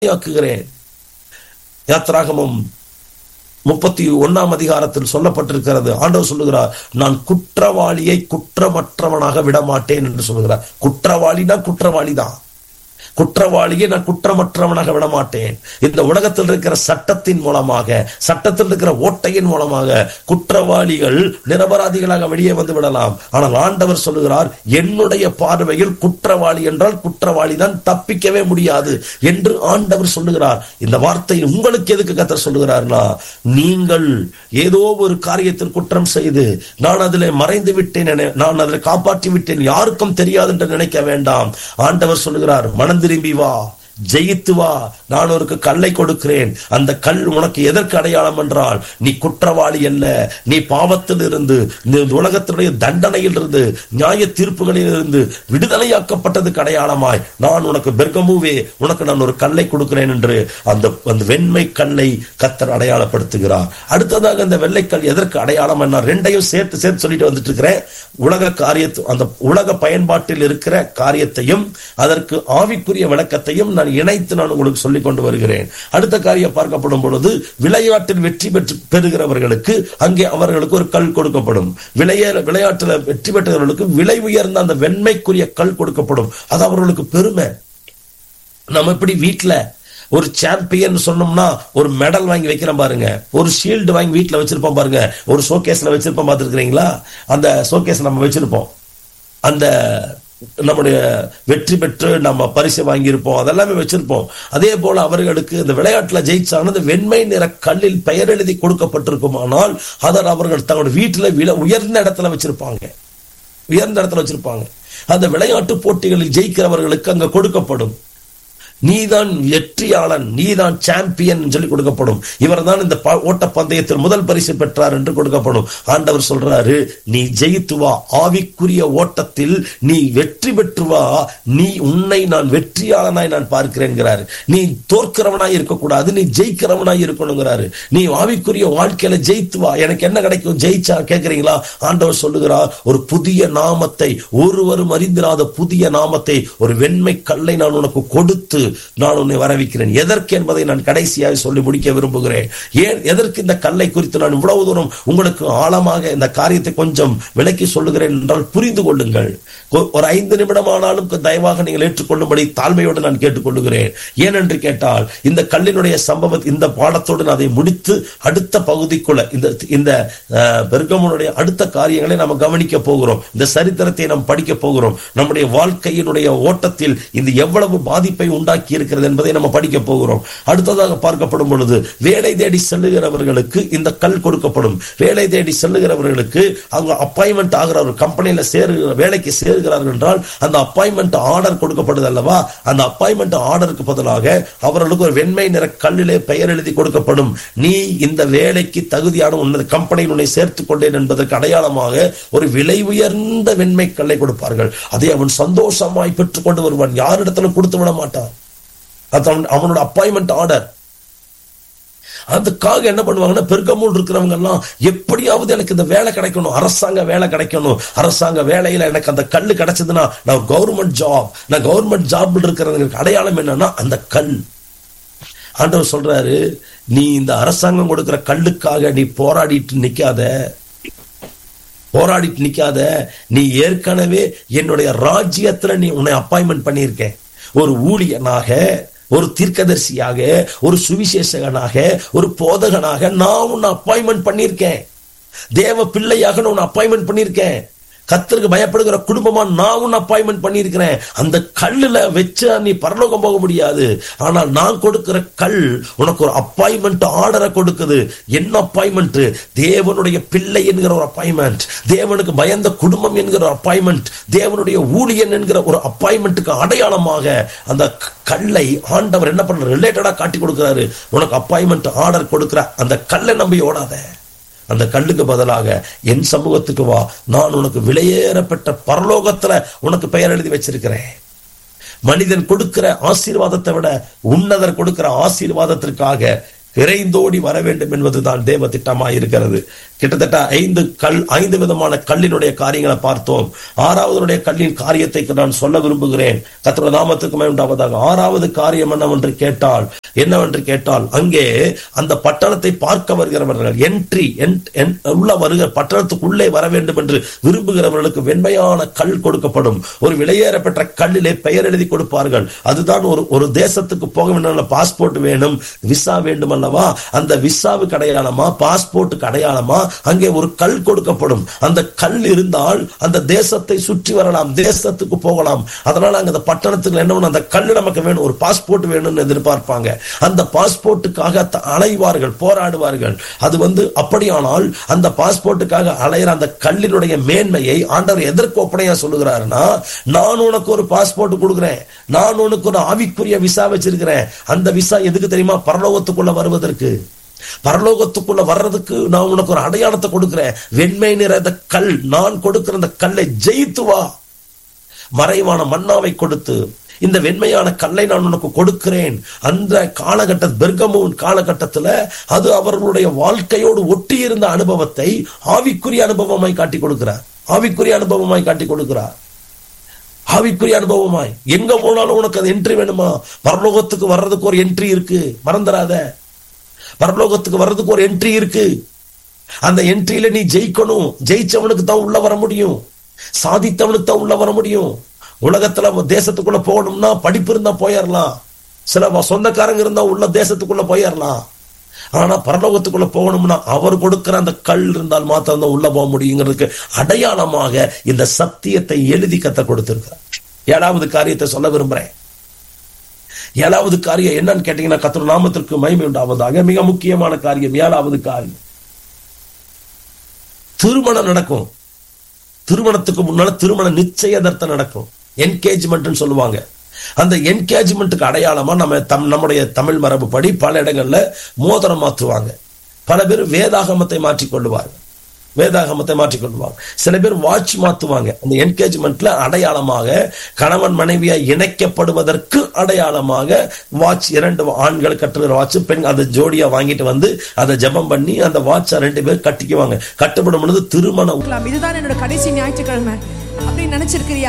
விடுதலையாக்குகிறேன் யாத்ராகமம் முப்பத்தி ஒன்னாம் அதிகாரத்தில் சொல்லப்பட்டிருக்கிறது ஆண்டவர் சொல்லுகிறார் நான் குற்றவாளியை குற்றமற்றவனாக விட மாட்டேன் என்று சொல்லுகிறார் குற்றவாளினா குற்றவாளி தான் குற்றவாளியை நான் குற்றமற்றவனாக விட மாட்டேன் இந்த உலகத்தில் இருக்கிற சட்டத்தின் மூலமாக சட்டத்தில் இருக்கிற ஓட்டையின் மூலமாக குற்றவாளிகள் நிரபராதிகளாக வெளியே வந்து விடலாம் ஆனால் ஆண்டவர் சொல்லுகிறார் என்னுடைய பார்வையில் குற்றவாளி என்றால் குற்றவாளி தான் தப்பிக்கவே முடியாது என்று ஆண்டவர் சொல்லுகிறார் இந்த வார்த்தை உங்களுக்கு எதுக்கு கத்தர் சொல்லுகிறார்னா நீங்கள் ஏதோ ஒரு காரியத்தில் குற்றம் செய்து நான் அதில் மறைந்து விட்டேன் என- நான் அதில் காப்பாற்றி விட்டேன் யாருக்கும் தெரியாது என்று நினைக்க வேண்டாம் ஆண்டவர் சொல்லுகிறார் மனம் திரும்பி வா ஜெயித்து வா நான் ஒரு கல்லை கொடுக்கிறேன் அந்த கல் உனக்கு எதற்கு அடையாளம் என்றால் நீ குற்றவாளி அல்ல நீ பாவத்தில் இருந்து நீ இந்த உலகத்தினுடைய தண்டனையில் இருந்து நியாய தீர்ப்புகளில் இருந்து விடுதலையாக்கப்பட்டதுக்கு அடையாளமாய் நான் உனக்கு பெர்கமுவே உனக்கு நான் ஒரு கல்லை கொடுக்கிறேன் என்று அந்த அந்த வெண்மை கல்லை கத்தர் அடையாளப்படுத்துகிறார் அடுத்ததாக அந்த வெள்ளைக்கல் எதற்கு அடையாளம் என்ன ரெண்டையும் சேர்த்து சேர்த்து சொல்லிட்டு வந்துட்டு இருக்கிறேன் உலக காரியத்து அந்த உலக பயன்பாட்டில் இருக்கிற காரியத்தையும் அதற்கு ஆவிக்குரிய விளக்கத்தையும் நான் இணைத்து நான் உங்களுக்கு சொல்லிக் கொண்டு வருகிறேன் அடுத்த காரியம் பார்க்கப்படும் பொழுது விளையாட்டில் வெற்றி பெற்று பெறுகிறவர்களுக்கு அங்கே அவர்களுக்கு ஒரு கல் கொடுக்கப்படும் விளைய விளையாட்டில் வெற்றி பெற்றவர்களுக்கு விலை உயர்ந்த அந்த வெண்மைக்குரிய கல் கொடுக்கப்படும் அது அவர்களுக்கு பெருமை நம்ம எப்படி வீட்ல ஒரு சாம்பியன் சொன்னோம்னா ஒரு மெடல் வாங்கி வைக்கிறோம் பாருங்க ஒரு ஷீல்டு வாங்கி வீட்ல வச்சிருப்போம் பாருங்க ஒரு ஷோகேஸ்ல வச்சிருப்போம் பார்த்துருக்கீங்களா அந்த ஷோகேஸ் நம்ம வச்சிருப்போம் அந்த நம்முடைய வெற்றி பெற்று நம்ம பரிசு வாங்கியிருப்போம் அதெல்லாமே வச்சிருப்போம் அதே போல அவர்களுக்கு இந்த விளையாட்டுல ஜெயிச்சானது வெண்மை நிற கல்லில் பெயர் எழுதி கொடுக்கப்பட்டிருக்குமானால் அதை அவர்கள் தங்களுடைய வீட்டுல வில உயர்ந்த இடத்துல வச்சிருப்பாங்க உயர்ந்த இடத்துல வச்சிருப்பாங்க அந்த விளையாட்டு போட்டிகளில் ஜெயிக்கிறவர்களுக்கு அங்க கொடுக்கப்படும் நீதான் வெற்றியாளன் நீதான் சாம்பியன் சொல்லி கொடுக்கப்படும் இவர் தான் இந்த ப- ஓட்டப் பந்தயத்தில் முதல் பரிசு பெற்றார் என்று கொடுக்கப்படும் ஆண்டவர் சொல்றாரு நீ ஜெயித்து வா ஆவிக்குரிய ஓட்டத்தில் நீ வெற்றி பெற்று வா நீ உன்னை நான் வெற்றியாளனாய் நான் பார்க்கிறேன்கிறாரு நீ தோற்கிறவனாய் இருக்கக்கூடாது நீ ஜெயிக்கிறவனாய் இருக்கணுங்கிறாரு நீ ஆவிக்குரிய வாழ்க்கையில ஜெயித்து வா எனக்கு என்ன கிடைக்கும் ஜெயிச்சா கேக்குறீங்களா ஆண்டவர் சொல்லுகிறார் ஒரு புதிய நாமத்தை ஒருவரும் அறிந்திராத புதிய நாமத்தை ஒரு வெண்மை கல்லை நான் உனக்கு கொடுத்து நான் உன்னை வரவிக்கிறேன் எதற்கு என்பதை நான் கடைசியாக சொல்லி முடிக்க விரும்புகிறேன் ஏன் எதற்கு இந்த கல்லை குறித்து நான் இவ்வளவு தூரம் உங்களுக்கு ஆழமாக இந்த காரியத்தை கொஞ்சம் விளக்கி சொல்லுகிறேன் என்றால் புரிந்து கொள்ளுங்கள் கொ- ஒரு ஐந்து நிமிடம் ஆனாலும் தயவாக நீங்கள் ஏற்றுக்கொள்ளும்படி தாழ்மையோடு நான் கேட்டுக்கொள்ளுகிறேன் ஏனென்று கேட்டால் இந்த கல்லினுடைய சம்பவத் இந்த பாடத்தோடு நான் அதை முடித்து அடுத்த பகுதிக்குள்ள இந்த இந்த அஹ், பெர்கமுனுடைய அடுத்த காரியங்களை நாம் கவனிக்க போகிறோம் இந்த சரித்திரத்தை நாம் படிக்க போகிறோம் நம்முடைய வாழ்க்கையினுடைய ஓட்டத்தில் இது எவ்வளவு பாதிப்பை உண்டாக்கி இருக்கிறது என்பதை நம்ம படிக்க போகிறோம் அடுத்ததாக பார்க்கப்படும் பொழுது வேலை தேடி செல்லுகிறவர்களுக்கு இந்த கல் கொடுக்கப்படும் வேலை தேடி செல்லுகிறவர்களுக்கு அவங்க அப்பாயின்மெண்ட் ஆகிற ஒரு கம்பெனியில சேரு வேலைக்கு சேருகிறார்கள் என்றால் அந்த அப்பாயின்மெண்ட் ஆர்டர் கொடுக்கப்படுது அல்லவா அந்த அப்பாயின்மெண்ட் ஆர்டருக்கு பதிலாக அவர்களுக்கு ஒரு வெண்மை நிற கல்லிலே பெயர் எழுதி கொடுக்கப்படும் நீ இந்த வேலைக்கு தகுதியான உன்னது கம்பெனியில் உன்னை சேர்த்துக் கொண்டேன் என்பதற்கு அடையாளமாக ஒரு விலை உயர்ந்த வெண்மை கல்லை கொடுப்பார்கள் அதை அவன் சந்தோஷமாய் பெற்றுக் கொண்டு வருவான் யாரிடத்துல கொடுத்து விட மாட்டான் அது அவன் அவனோட அப்பாயின்மெண்ட் ஆர்டர் அதுக்காக என்ன பண்ணுவாங்கன்னா பெருக்கமூல் இருக்கிறவங்க எல்லாம் எப்படியாவது எனக்கு இந்த வேலை கிடைக்கணும் அரசாங்க வேலை கிடைக்கணும் அரசாங்க வேலையில எனக்கு அந்த கல் கிடைச்சதுன்னா நான் கவர்மெண்ட் ஜாப் நான் கவர்மெண்ட் ஜாப்ல இருக்கிறதுக்கு அடையாளம் என்னன்னா அந்த கல் ஆண்டவர் சொல்றாரு நீ இந்த அரசாங்கம் கொடுக்கிற கல்லுக்காக நீ போராடிட்டு நிக்காத போராடிட்டு நிக்காத நீ ஏற்கனவே என்னுடைய ராஜ்யத்துல நீ உன்னை அப்பாயின்மெண்ட் பண்ணியிருக்க ஒரு ஊழியனாக ஒரு தீர்க்கதரிசியாக ஒரு சுவிசேஷகனாக ஒரு போதகனாக நான் உன்னை அப்பாயின்மெண்ட் பண்ணியிருக்கேன் தேவ பிள்ளையாக நான் உன்னை அப்பாயின்மெண்ட் பண்ணியிருக்கேன் கத்தருக்கு பயப்படுகிற குடும்பமா நான் உன்னை அப்பாயின்மெண்ட் பண்ணியிருக்கிறேன் அந்த கல்லுல வச்சு நீ பரலோகம் போக முடியாது ஆனால் நான் கொடுக்கிற கல் உனக்கு ஒரு அப்பாயின்மெண்ட் ஆர்டரை கொடுக்குது என்ன அப்பாயின்மெண்ட் தேவனுடைய பிள்ளை என்கிற ஒரு அப்பாயின்மெண்ட் தேவனுக்கு பயந்த குடும்பம் என்கிற ஒரு அப்பாயின்மெண்ட் தேவனுடைய ஊழியன் என்கிற ஒரு அப்பாயின்மெண்ட்டுக்கு அடையாளமாக அந்த க- கல்லை ஆண்டவர் என்ன பண்ற ரிலேட்டடா காட்டி கொடுக்கிறாரு உனக்கு அப்பாயின்மெண்ட் ஆர்டர் கொடுக்கிற அந்த கல்லை நம்பி ஓடாத அந்த கல்லுக்கு பதிலாக என் சமூகத்துக்கு வா நான் உனக்கு விலையேறப்பட்ட பரலோகத்துல உனக்கு பெயர் எழுதி வச்சிருக்கிறேன் மனிதன் கொடுக்கிற ஆசீர்வாதத்தை விட உன்னதர் கொடுக்கிற ஆசீர்வாதத்திற்காக விரைந்தோடி வர வேண்டும் என்பதுதான் தேவ திட்டமாய் இருக்கிறது கிட்டத்தட்ட ஐந்து கல் ஐந்து விதமான கல்லினுடைய காரியங்களை பார்த்தோம் ஆறாவதுடைய கல்லின் காரியத்தை நான் சொல்ல விரும்புகிறேன் கத்தோட நாமத்துக்கு மேண்டாவதாக ஆறாவது காரியம் என்னவென்று கேட்டால் என்னவென்று கேட்டால் அங்கே அந்த பட்டணத்தை பார்க்க வருகிறவர்கள் என்ட்ரி உள்ள வருகிற பட்டணத்துக்குள்ளே வர வேண்டும் என்று விரும்புகிறவர்களுக்கு வெண்மையான கல் கொடுக்கப்படும் ஒரு விலையேறப்பெற்ற கல்லிலே பெயர் எழுதி கொடுப்பார்கள் அதுதான் ஒரு ஒரு தேசத்துக்கு போக வேண்டும் பாஸ்போர்ட் வேணும் விசா வேண்டும் அல்லவா அந்த விசாவுக்கு அடையாளமா பாஸ்போர்ட்டுக்கு அடையாளமா அங்கே ஒரு கல் கொடுக்கப்படும் அந்த கல் இருந்தால் அந்த தேசத்தை சுற்றி வரலாம் தேசத்துக்கு போகலாம் அதனால அங்க அந்த பட்டணத்துக்கு என்ன அந்த கல் நமக்கு வேணும் ஒரு பாஸ்போர்ட் வேணும்னு எதிர்பார்ப்பாங்க அந்த பாஸ்போர்ட்டுக்காக அலைவார்கள் போராடுவார்கள் அது வந்து அப்படியானால் அந்த பாஸ்போர்ட்டுக்காக அலையிற அந்த கல்லினுடைய மேன்மையை ஆண்டவர் எதற்கு ஒப்பனையா சொல்லுகிறாருன்னா நான் உனக்கு ஒரு பாஸ்போர்ட் கொடுக்குறேன் நான் உனக்கு ஒரு ஆவிக்குரிய விசா வச்சிருக்கிறேன் அந்த விசா எதுக்கு தெரியுமா பரலோகத்துக்குள்ள வருவதற்கு பரலோகத்துக்குள்ள வர்றதுக்கு நான் உனக்கு ஒரு அடையாளத்தை கொடுக்கிறேன் வெண்மை நிற இந்த கல் நான் கொடுக்கிற அந்த கல்லை ஜெயித்து வா மறைவான மன்னாவை கொடுத்து இந்த வெண்மையான கல்லை நான் உனக்கு கொடுக்கிறேன் அந்த காலகட்ட பெர்கமூன் காலகட்டத்துல அது அவர்களுடைய வாழ்க்கையோடு ஒட்டி இருந்த அனுபவத்தை ஆவிக்குரிய அனுபவமாய் காட்டி கொடுக்கிறார் ஆவிக்குரிய அனுபவமாய் காட்டி கொடுக்கிறார் ஆவிக்குரிய அனுபவமாய் எங்க போனாலும் உனக்கு அது என்ட்ரி வேணுமா பரலோகத்துக்கு வர்றதுக்கு ஒரு என்ட்ரி இருக்கு மறந்துடாத பரலோகத்துக்கு வர்றதுக்கு ஒரு என்ட்ரி இருக்கு அந்த என்ட்ரியில நீ ஜெயிக்கணும் ஜெயிச்சவனுக்கு தான் உள்ள வர முடியும் சாதித்தவனுக்கு தான் உள்ள வர முடியும் உலகத்துல தேசத்துக்குள்ள போகணும்னா படிப்பு இருந்தா போயிடலாம் சில சொந்தக்காரங்க இருந்தா உள்ள தேசத்துக்குள்ள போயிடலாம் ஆனா பரலோகத்துக்குள்ள போகணும்னா அவர் கொடுக்கிற அந்த கல் இருந்தால் மாத்திரம் தான் உள்ள போக முடியுங்கிறதுக்கு அடையாளமாக இந்த சத்தியத்தை எழுதி கத்த கொடுத்திருக்கிறார் ஏழாவது காரியத்தை சொல்ல விரும்புறேன் ஏழாவது காரியம் என்னன்னு கேட்டீங்கன்னா கத்திர நாமத்திற்கு மகிமை உண்டாவதாக மிக முக்கியமான காரியம் ஏழாவது காரியம் திருமணம் நடக்கும் திருமணத்துக்கு முன்னால திருமண நிச்சயதார்த்தம் நடக்கும் என்கேஜ்மெண்ட் சொல்லுவாங்க அந்த என்கேஜ்மெண்ட்டுக்கு அடையாளமா நம்ம தம் நம்முடைய தமிழ் மரபு படி பல இடங்கள்ல மோதிரம் மாற்றுவாங்க பல பேர் வேதாகமத்தை மாற்றிக்கொள்ளுவாங்க வேதாகமத்தை மாற்றிக்கொள்வாங்க சில பேர் வாட்ச் மாத்துவாங்க அந்த என்கேஜ்மெண்ட்ல அடையாளமாக கணவன் மனைவியா இணைக்கப்படுவதற்கு அடையாளமாக வாட்ச் இரண்டு ஆண்கள் கட்டுகிற வாட்ச் பெண் அதை ஜோடியா வாங்கிட்டு வந்து அதை ஜபம் பண்ணி அந்த வாட்சை ரெண்டு பேர் கட்டிக்குவாங்க கட்டுப்படும் பொழுது திருமணம் இதுதான் என்னோட கடைசி ஞாயிற்றுக்கிழமை அப்படின்னு நினைச்சிருக்கிறியா